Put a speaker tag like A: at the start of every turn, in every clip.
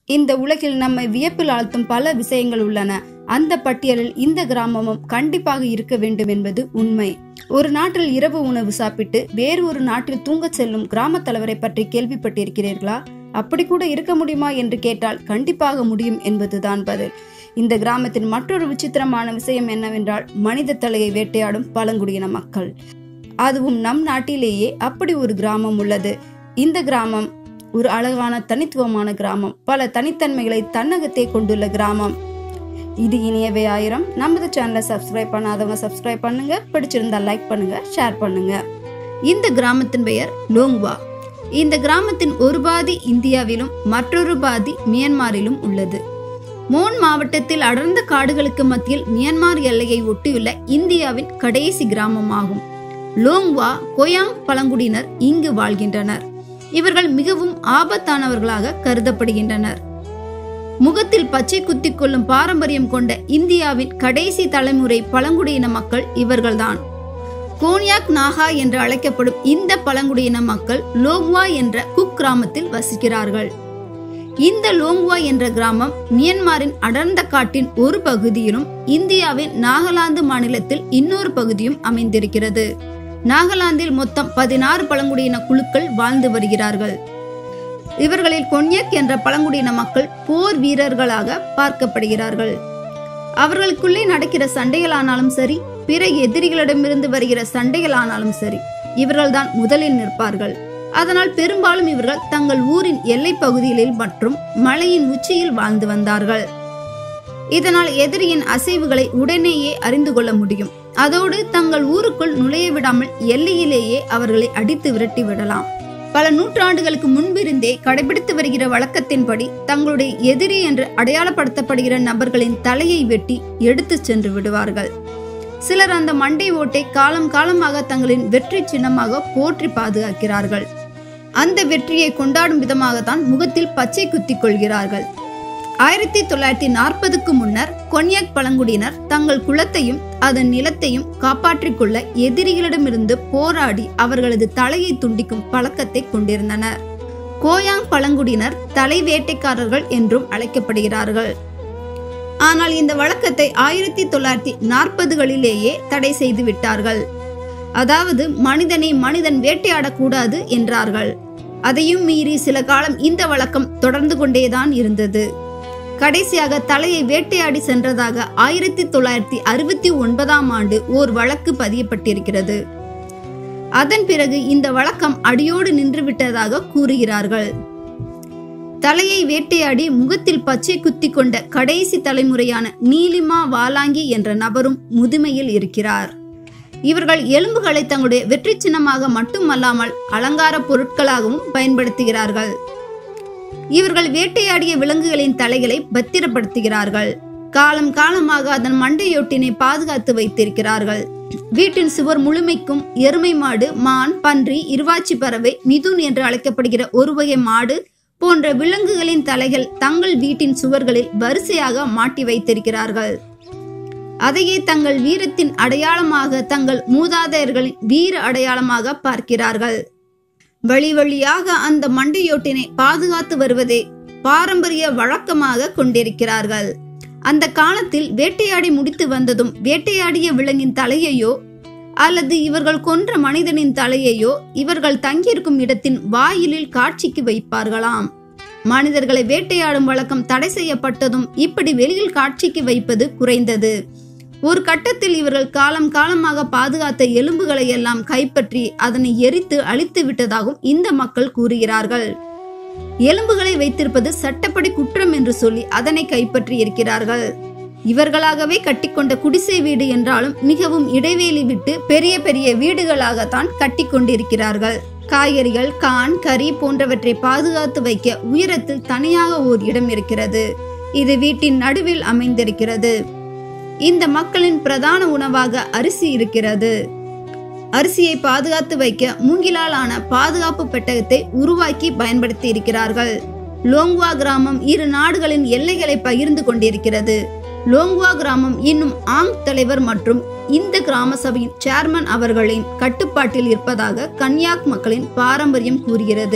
A: இந்த உலகில் நம்மை வியப்பில் ஆழ்த்தும் பல விஷயங்கள் உள்ளன அந்த பட்டியலில் இந்த கிராமமும் கண்டிப்பாக இருக்க வேண்டும் என்பது உண்மை ஒரு நாட்டில் இரவு உணவு சாப்பிட்டு வேறு ஒரு நாட்டில் தூங்கச் செல்லும் கிராம தலைவரை பற்றி கேள்விப்பட்டிருக்கிறீர்களா அப்படி கூட இருக்க முடியுமா என்று கேட்டால் கண்டிப்பாக முடியும் என்பதுதான் பதில் இந்த கிராமத்தின் மற்றொரு விசித்திரமான விஷயம் என்னவென்றால் மனித தலையை வேட்டையாடும் பழங்குடியின மக்கள் அதுவும் நம் நாட்டிலேயே அப்படி ஒரு கிராமம் உள்ளது இந்த கிராமம் ஒரு அழகான தனித்துவமான கிராமம் பல தனித்தன்மைகளை தன்னகத்தே கொண்டுள்ள கிராமம் இது இனியவே ஆயிரம் நமது சேனலை சப்ஸ்கிரைப் பண்ணாதவங்க சப்ஸ்கிரைப் பண்ணுங்க பிடிச்சிருந்தா லைக் பண்ணுங்க ஷேர் பண்ணுங்க இந்த கிராமத்தின் பெயர் லோங்வா இந்த கிராமத்தின் ஒரு பாதி இந்தியாவிலும் மற்றொரு பாதி மியான்மரிலும் உள்ளது மோன் மாவட்டத்தில் அடர்ந்த காடுகளுக்கு மத்தியில் மியான்மர் எல்லையை ஒட்டியுள்ள இந்தியாவின் கடைசி கிராமமாகும் லோங்வா கோயாங் பழங்குடியினர் இங்கு வாழ்கின்றனர் இவர்கள் மிகவும் ஆபத்தானவர்களாக கருதப்படுகின்றனர் முகத்தில் பச்சை குத்திக் கொள்ளும் பாரம்பரியம் கொண்ட இந்தியாவின் கடைசி தலைமுறை பழங்குடியின மக்கள் இவர்கள்தான் கோனியாக் நாகா என்று அழைக்கப்படும் இந்த பழங்குடியின மக்கள் லோங்வா என்ற குக் கிராமத்தில் வசிக்கிறார்கள் இந்த லோங்வா என்ற கிராமம் மியான்மரின் அடர்ந்த காட்டின் ஒரு பகுதியிலும் இந்தியாவின் நாகாலாந்து மாநிலத்தில் இன்னொரு பகுதியும் அமைந்திருக்கிறது நாகாலாந்தில் மொத்தம் பதினாறு பழங்குடியின குழுக்கள் வாழ்ந்து வருகிறார்கள் இவர்களில் கொன்யக் என்ற பழங்குடியின மக்கள் போர் வீரர்களாக பார்க்கப்படுகிறார்கள் அவர்களுக்குள்ளே நடக்கிற சண்டைகளானாலும் சரி பிற எதிரிகளிடமிருந்து வருகிற சண்டைகளானாலும் சரி இவர்கள்தான் முதலில் நிற்பார்கள் அதனால் பெரும்பாலும் இவர்கள் தங்கள் ஊரின் எல்லை பகுதிகளில் மற்றும் மலையின் உச்சியில் வாழ்ந்து வந்தார்கள் இதனால் எதிரியின் அசைவுகளை உடனேயே அறிந்து கொள்ள முடியும் அதோடு தங்கள் ஊருக்குள் நுழைய விடாமல் எல்லையிலேயே அவர்களை அடித்து விரட்டி விடலாம் பல நூற்றாண்டுகளுக்கு முன்பிருந்தே கடைபிடித்து வருகிற வழக்கத்தின்படி தங்களுடைய எதிரி என்று அடையாளப்படுத்தப்படுகிற நபர்களின் தலையை வெட்டி எடுத்துச் சென்று விடுவார்கள் சிலர் அந்த மண்டை ஓட்டை காலம் காலமாக தங்களின் வெற்றி சின்னமாக போற்றி பாதுகாக்கிறார்கள் அந்த வெற்றியை கொண்டாடும் விதமாகத்தான் முகத்தில் பச்சை குத்திக் கொள்கிறார்கள் ஆயிரத்தி தொள்ளாயிரத்தி நாற்பதுக்கு முன்னர் கொன்யாக் பழங்குடியினர் தங்கள் குலத்தையும் அதன் நிலத்தையும் காப்பாற்றிக் கொள்ள எதிரிகளிடமிருந்து போராடி அவர்களது தலையை துண்டிக்கும் பழக்கத்தை கொண்டிருந்தனர் கோயாங் பழங்குடியினர் தலை வேட்டைக்காரர்கள் என்றும் அழைக்கப்படுகிறார்கள் ஆனால் இந்த வழக்கத்தை ஆயிரத்தி தொள்ளாயிரத்தி நாற்பதுகளிலேயே தடை செய்து விட்டார்கள் அதாவது மனிதனை மனிதன் வேட்டையாடக்கூடாது என்றார்கள் அதையும் மீறி சில காலம் இந்த வழக்கம் தொடர்ந்து கொண்டேதான் இருந்தது கடைசியாக தலையை வேட்டையாடி சென்றதாக ஆயிரத்தி தொள்ளாயிரத்தி அறுபத்தி ஒன்பதாம் ஆண்டு ஓர் வழக்கு பதியப்பட்டிருக்கிறது அதன் பிறகு இந்த வழக்கம் அடியோடு நின்றுவிட்டதாக கூறுகிறார்கள் தலையை வேட்டையாடி முகத்தில் பச்சை குத்தி கொண்ட கடைசி தலைமுறையான நீலிமா வாலாங்கி என்ற நபரும் முதுமையில் இருக்கிறார் இவர்கள் எலும்புகளை தங்களுடைய வெற்றி சின்னமாக மட்டுமல்லாமல் அலங்கார பொருட்களாகவும் பயன்படுத்துகிறார்கள் இவர்கள் வேட்டையாடிய விலங்குகளின் தலைகளை பத்திரப்படுத்துகிறார்கள் காலம் காலமாக அதன் மண்டையொட்டினை பாதுகாத்து வைத்திருக்கிறார்கள் வீட்டின் சுவர் முழுமைக்கும் எருமை மாடு மான் பன்றி இருவாச்சி பறவை மிதுன் என்று அழைக்கப்படுகிற ஒரு வகை மாடு போன்ற விலங்குகளின் தலைகள் தங்கள் வீட்டின் சுவர்களில் வரிசையாக மாட்டி வைத்திருக்கிறார்கள் அதையே தங்கள் வீரத்தின் அடையாளமாக தங்கள் மூதாதையர்களின் வீர அடையாளமாக பார்க்கிறார்கள் வழி வழியாக அந்த மண்டையோட்டினை பாதுகாத்து வருவதை பாரம்பரிய வழக்கமாக கொண்டிருக்கிறார்கள் அந்த காலத்தில் வேட்டையாடி முடித்து வந்ததும் வேட்டையாடிய விலங்கின் தலையையோ அல்லது இவர்கள் கொன்ற மனிதனின் தலையையோ இவர்கள் தங்கியிருக்கும் இடத்தின் வாயிலில் காட்சிக்கு வைப்பார்களாம் மனிதர்களை வேட்டையாடும் வழக்கம் தடை செய்யப்பட்டதும் இப்படி வெளியில் காட்சிக்கு வைப்பது குறைந்தது ஒரு கட்டத்தில் இவர்கள் காலம் காலமாக பாதுகாத்த எலும்புகளை எல்லாம் கைப்பற்றி அதனை எரித்து அழித்து விட்டதாகவும் இந்த மக்கள் கூறுகிறார்கள் எலும்புகளை வைத்திருப்பது சட்டப்படி குற்றம் என்று சொல்லி அதனை கைப்பற்றி இருக்கிறார்கள் இவர்களாகவே கட்டிக்கொண்ட குடிசை வீடு என்றாலும் மிகவும் இடைவேளி விட்டு பெரிய பெரிய வீடுகளாகத்தான் கட்டிக்கொண்டிருக்கிறார்கள் காய்கறிகள் கான் கறி போன்றவற்றை பாதுகாத்து வைக்க உயரத்தில் தனியாக ஓர் இடம் இருக்கிறது இது வீட்டின் நடுவில் அமைந்திருக்கிறது இந்த மக்களின் பிரதான உணவாக அரிசி இருக்கிறது அரிசியை பாதுகாத்து வைக்க மூங்கிலால் ஆன பாதுகாப்பு பெட்டகத்தை உருவாக்கி பயன்படுத்தி இருக்கிறார்கள் லோங்வா கிராமம் இரு நாடுகளின் எல்லைகளை பகிர்ந்து கொண்டிருக்கிறது லோங்வா கிராமம் இன்னும் ஆங் தலைவர் மற்றும் இந்த கிராம சபையின் சேர்மன் அவர்களின் கட்டுப்பாட்டில் இருப்பதாக கன்யாக் மக்களின் பாரம்பரியம் கூறுகிறது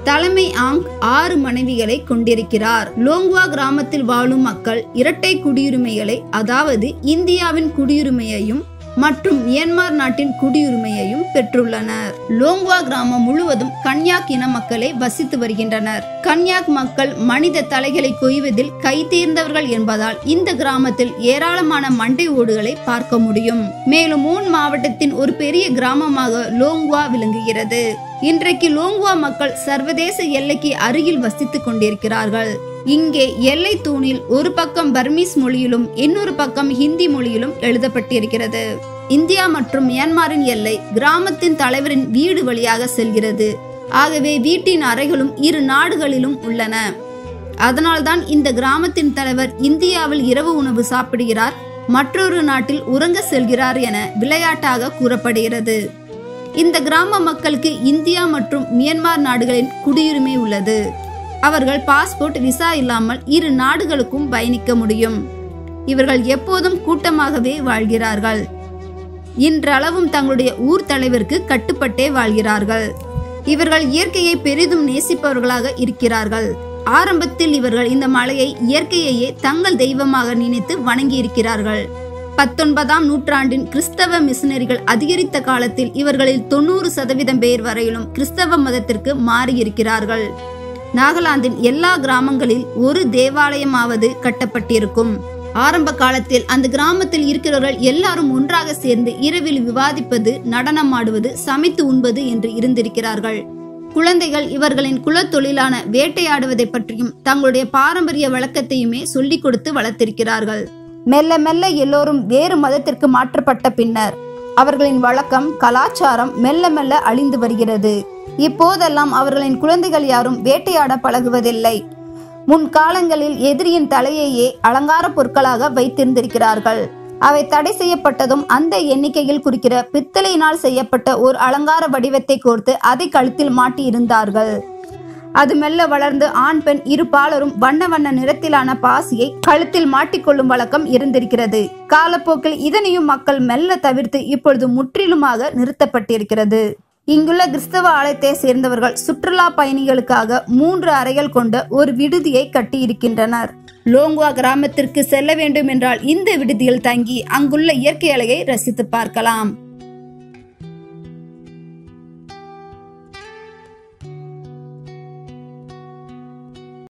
A: தலைமை ஆங் ஆறு மனைவிகளை கொண்டிருக்கிறார் லோங்வா கிராமத்தில் வாழும் மக்கள் இரட்டை குடியுரிமைகளை அதாவது இந்தியாவின் குடியுரிமையையும் மற்றும் மியான்மர் நாட்டின் குடியுரிமையையும் பெற்றுள்ளனர் லோங்வா கிராமம் முழுவதும் கன்யாக் இன மக்களே வசித்து வருகின்றனர் கன்யாக் மக்கள் மனித தலைகளை கொய்வதில் கைதேர்ந்தவர்கள் என்பதால் இந்த கிராமத்தில் ஏராளமான மண்டை ஓடுகளை பார்க்க முடியும் மேலும் மூன் மாவட்டத்தின் ஒரு பெரிய கிராமமாக லோங்வா விளங்குகிறது இன்றைக்கு லோங்வா மக்கள் சர்வதேச எல்லைக்கு அருகில் வசித்துக் கொண்டிருக்கிறார்கள் இங்கே எல்லை தூணில் ஒரு பக்கம் பர்மீஸ் மொழியிலும் இன்னொரு பக்கம் ஹிந்தி மொழியிலும் எழுதப்பட்டிருக்கிறது இந்தியா மற்றும் மியான்மரின் எல்லை கிராமத்தின் தலைவரின் வீடு வழியாக செல்கிறது ஆகவே வீட்டின் அறைகளும் இரு நாடுகளிலும் உள்ளன அதனால்தான் இந்த கிராமத்தின் தலைவர் இந்தியாவில் இரவு உணவு சாப்பிடுகிறார் மற்றொரு நாட்டில் உறங்க செல்கிறார் என விளையாட்டாக கூறப்படுகிறது இந்த கிராம மக்களுக்கு இந்தியா மற்றும் மியான்மர் நாடுகளின் குடியுரிமை உள்ளது அவர்கள் பாஸ்போர்ட் விசா இல்லாமல் இரு நாடுகளுக்கும் பயணிக்க முடியும் இவர்கள் எப்போதும் கூட்டமாகவே வாழ்கிறார்கள் இன்றளவும் தங்களுடைய ஊர் தலைவருக்கு கட்டுப்பட்டே வாழ்கிறார்கள் இவர்கள் இயற்கையை பெரிதும் நேசிப்பவர்களாக இருக்கிறார்கள் ஆரம்பத்தில் இவர்கள் இந்த மலையை இயற்கையையே தங்கள் தெய்வமாக நினைத்து வணங்கி இருக்கிறார்கள் பத்தொன்பதாம் நூற்றாண்டின் கிறிஸ்தவ மிஷனரிகள் அதிகரித்த காலத்தில் இவர்களில் தொண்ணூறு சதவீதம் பேர் வரையிலும் கிறிஸ்தவ மதத்திற்கு மாறியிருக்கிறார்கள் நாகாலாந்தின் எல்லா கிராமங்களில் ஒரு தேவாலயமாவது கட்டப்பட்டிருக்கும் ஆரம்ப காலத்தில் அந்த கிராமத்தில் இருக்கிறவர்கள் எல்லாரும் ஒன்றாக சேர்ந்து இரவில் விவாதிப்பது நடனம் ஆடுவது சமைத்து உண்பது என்று இருந்திருக்கிறார்கள் குழந்தைகள் இவர்களின் குலத்தொழிலான வேட்டையாடுவதை பற்றியும் தங்களுடைய பாரம்பரிய வழக்கத்தையுமே சொல்லிக் கொடுத்து வளர்த்திருக்கிறார்கள் மெல்ல மெல்ல எல்லோரும் வேறு மதத்திற்கு மாற்றப்பட்ட பின்னர் அவர்களின் வழக்கம் கலாச்சாரம் மெல்ல மெல்ல அழிந்து வருகிறது இப்போதெல்லாம் அவர்களின் குழந்தைகள் யாரும் வேட்டையாட பழகுவதில்லை முன்காலங்களில் எதிரியின் தலையையே அலங்கார பொருட்களாக வைத்திருந்திருக்கிறார்கள் அவை தடை செய்யப்பட்டதும் அந்த எண்ணிக்கையில் குறிக்கிற பித்தளையினால் செய்யப்பட்ட ஒரு அலங்கார வடிவத்தை கோர்த்து அதை கழுத்தில் மாட்டி இருந்தார்கள் அது மெல்ல வளர்ந்து ஆண் பெண் இரு பாலரும் வண்ண வண்ண நிறத்திலான பாசியை கழுத்தில் மாட்டிக்கொள்ளும் வழக்கம் இருந்திருக்கிறது காலப்போக்கில் இதனையும் மக்கள் மெல்ல தவிர்த்து இப்பொழுது முற்றிலுமாக நிறுத்தப்பட்டிருக்கிறது இங்குள்ள கிறிஸ்தவ ஆலயத்தை சேர்ந்தவர்கள் சுற்றுலா பயணிகளுக்காக மூன்று அறைகள் கொண்ட ஒரு விடுதியை கட்டியிருக்கின்றனர் லோங்குவா கிராமத்திற்கு செல்ல வேண்டும் என்றால் இந்த விடுதியில் தங்கி அங்குள்ள இயற்கை அலையை ரசித்து பார்க்கலாம்